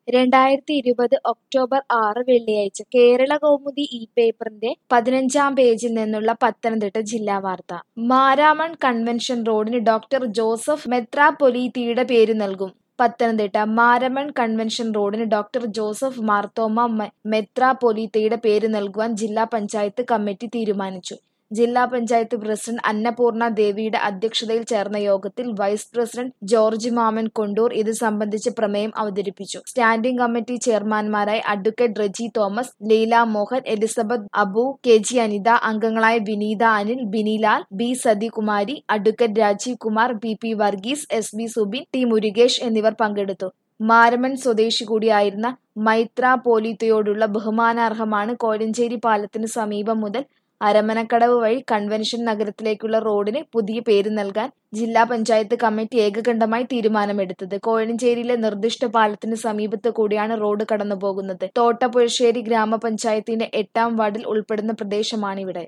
രണ്ടായിരത്തി ഇരുപത് ഒക്ടോബർ ആറ് വെള്ളിയാഴ്ച കേരള കൗമുദി ഈ പേപ്പറിന്റെ പതിനഞ്ചാം പേജിൽ നിന്നുള്ള പത്തനംതിട്ട ജില്ലാ വാർത്ത മാരാമൺ കൺവെൻഷൻ റോഡിന് ഡോക്ടർ ജോസഫ് മെത്രാപ്പൊലീത്തയുടെ പേര് നൽകും പത്തനംതിട്ട മാരമൺ കൺവെൻഷൻ റോഡിന് ഡോക്ടർ ജോസഫ് മാർത്തോമ മെ- മെത്രാപ്പൊലീത്തയുടെ പേര് നൽകുവാൻ ജില്ലാ പഞ്ചായത്ത് കമ്മിറ്റി തീരുമാനിച്ചു ജില്ലാ പഞ്ചായത്ത് പ്രസിഡന്റ് അന്നപൂർണ ദേവിയുടെ അധ്യക്ഷതയിൽ ചേർന്ന യോഗത്തിൽ vice president George Mammen Kondoor ഇത് സംബന്ധിച്ച് പ്രമേയം അവതരിപ്പിച്ചു സ്റ്റാൻഡിംഗ് കമ്മിറ്റി ചെയർമാൻമാരായി advocate Reji Thomas Leela Mohan Elizabeth Abu K G Anitha അംഗങ്ങളായ Vineetha Anil Binilal B Sathikumari advocate Rajeev Kumar P P Varghese S B Subin T Murukesh എന്നിവർ പങ്കെടുത്തു മാരമൺ സ്വദേശി കൂടിയായിരുന്ന മൈത്ര പോലീത്തയോടുള്ള ബഹുമാനാർഹമാണ് കോഴഞ്ചേരി പാലത്തിന് സമീപം മുതൽ അരമനക്കടവ് വഴി കൺവെൻഷൻ നഗരത്തിലേക്കുള്ള റോഡിന് പുതിയ പേര് നൽകാൻ ജില്ലാ പഞ്ചായത്ത് കമ്മിറ്റി ഏകകണ്ഠമായി തീരുമാനമെടുത്തത് കോഴഞ്ചേരിയിലെ നിർദ്ദിഷ്ട പാലത്തിന് സമീപത്ത് കൂടിയാണ് റോഡ് കടന്നുപോകുന്നത് തോട്ടപ്പുഴശ്ശേരി ഗ്രാമപഞ്ചായത്തിന്റെ എട്ടാം വാർഡിൽ ഉൾപ്പെടുന്ന പ്രദേശമാണിവിടെ